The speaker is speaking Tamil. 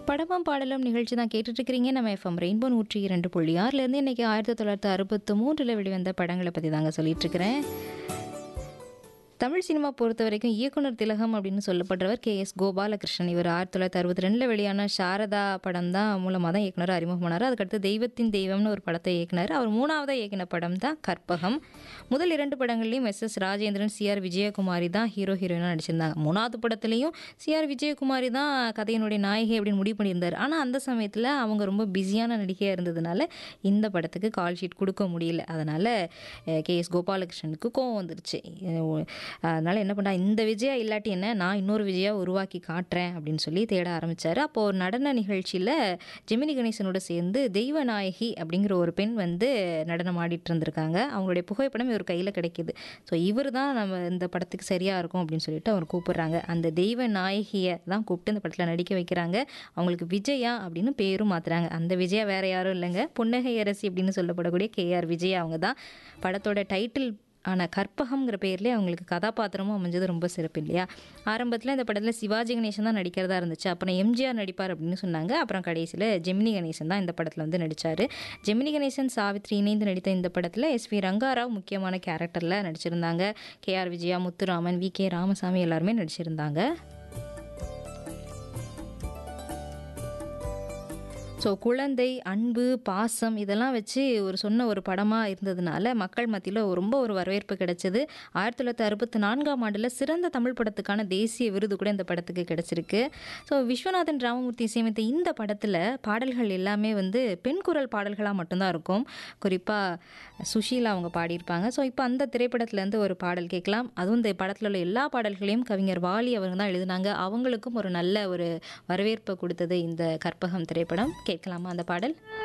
படமும் பாடலும் நிகழ்ச்சி தான் கேட்டுட்டு இருக்கிறீங்க நம்ம எஃப்எம் ரெயின்போ நூற்றி இரண்டு புள்ளி ஆறுலேருந்து இன்னைக்கு ஆயிரத்தி தொள்ளாயிரத்தி அறுபத்தி மூன்றில் வெளிவந்த படங்களை பற்றி தாங்க சொல்லிட்டு இருக்கிறேன் தமிழ் சினிமா பொறுத்த வரைக்கும் இயக்குனர் திலகம் அப்படின்னு சொல்லப்படுறவர் கே எஸ் கோபாலகிருஷ்ணன் இவர் ஆயிரத்தி தொள்ளாயிரத்தி அறுபத்தி ரெண்டில் வெளியான சாரதா படம் தான் மூலமாக தான் இயக்குனர் அறிமுகமானார் அதுக்கடுத்து தெய்வத்தின் தெய்வம்னு ஒரு படத்தை இயக்குனார் அவர் மூணாவதாக இயக்கின படம் தான் கற்பகம் முதல் இரண்டு படங்கள்லையும் S S Rajendran CR Vijayakumari தான் ஹீரோ ஹீரோயினாக நடிச்சிருந்தாங்க மூணாவது படத்துலையும் சிஆர் விஜயகுமாரி தான் கதையினுடைய நாயகி அப்படின்னு முடிவு பண்ணியிருந்தார் ஆனால் அந்த சமயத்தில் அவங்க ரொம்ப பிஸியான நடிகையாக இருந்ததுனால இந்த படத்துக்கு கால் ஷீட் கொடுக்க முடியல அதனால் கே எஸ் கோபாலகிருஷ்ணனுக்கு கோவம் வந்துருச்சு அஹ் அதனால் என்ன பண்ணா இந்த விஜயா இல்லாட்டி என்ன நான் இன்னொரு விஜயா உருவாக்கி காட்டுறேன் அப்படின்னு சொல்லி தேட ஆரம்பித்தார் அப்போது ஒரு நடன நிகழ்ச்சியில் ஜெமினி கணேசனோட சேர்ந்து தெய்வநாயகி அப்படிங்கிற ஒரு பெண் வந்து நடனம் ஆடிட்டு இருந்திருக்காங்க அவங்களுடைய புகைப்படம் இவர் கையில் கிடைக்கிது ஸோ இவர் தான் நம்ம இந்த படத்துக்கு சரியாக இருக்கும் அப்படின்னு சொல்லிட்டு அவர் கூப்பிடுறாங்க அந்த தெய்வ நாயகியை தான் கூப்பிட்டு இந்த படத்தில் நடிக்க வைக்கிறாங்க அவங்களுக்கு விஜயா அப்படின்னு பேரும் மாத்துறாங்க அந்த விஜயா வேற யாரும் இல்லைங்க புன்னகை அரசி அப்படின்னு சொல்லப்படக்கூடிய கேஆர் விஜயா அவங்க தான் படத்தோட டைட்டில் ஆனால் கற்பகம்ங்கிற பேர்லேயே அவங்களுக்கு கதாபாத்திரமும் அமைஞ்சது ரொம்ப சிறப்பு இல்லையா ஆரம்பத்தில் இந்த படத்தில் சிவாஜி கணேசன் தான் நடிக்கிறதா இருந்துச்சு அப்புறம் எம்ஜிஆர் நடிப்பார் அப்படின்னு சொன்னாங்க அப்புறம் கடைசியில் ஜெமினி கணேசன் தான் இந்த படத்தில் வந்து நடித்தார் ஜெமினி கணேசன் சாவித்ரி இணைந்து நடித்த இந்த படத்தில் எஸ் வி ரங்காராவ் முக்கியமான கேரக்டரில் நடிச்சிருந்தாங்க KR Vijaya Muthuraman V K Ramasamy எல்லாருமே நடிச்சிருந்தாங்க ஸோ குழந்தை அன்பு பாசம் இதெல்லாம் வச்சு ஒரு சொன்ன ஒரு படமாக இருந்ததுனால மக்கள் மத்தியில் ரொம்ப ஒரு வரவேற்பு கிடைச்சது ஆயிரத்தி தொள்ளாயிரத்தி அறுபத்தி நான்காம் ஆண்டில் சிறந்த தமிழ் படத்துக்கான தேசிய விருது கூட இந்த படத்துக்கு கிடைச்சிருக்கு ஸோ விஸ்வநாதன் ராமமூர்த்தி இசையமைத்த இந்த படத்தில் பாடல்கள் எல்லாமே வந்து பெண் குரல் பாடல்களாக மட்டும்தான் இருக்கும் குறிப்பாக சுஷீலா அவங்க பாடியிருப்பாங்க ஸோ இப்போ அந்த திரைப்படத்துலேருந்து ஒரு பாடல் கேட்கலாம் அதுவும் இந்த படத்தில் உள்ள எல்லா பாடல்களையும் கவிஞர் வாலி அவங்க தான் எழுதினாங்க அவங்களுக்கும் ஒரு நல்ல ஒரு வரவேற்பை கொடுத்தது இந்த கற்பகம் திரைப்படம் கேட்கலாமா அந்த பாடல்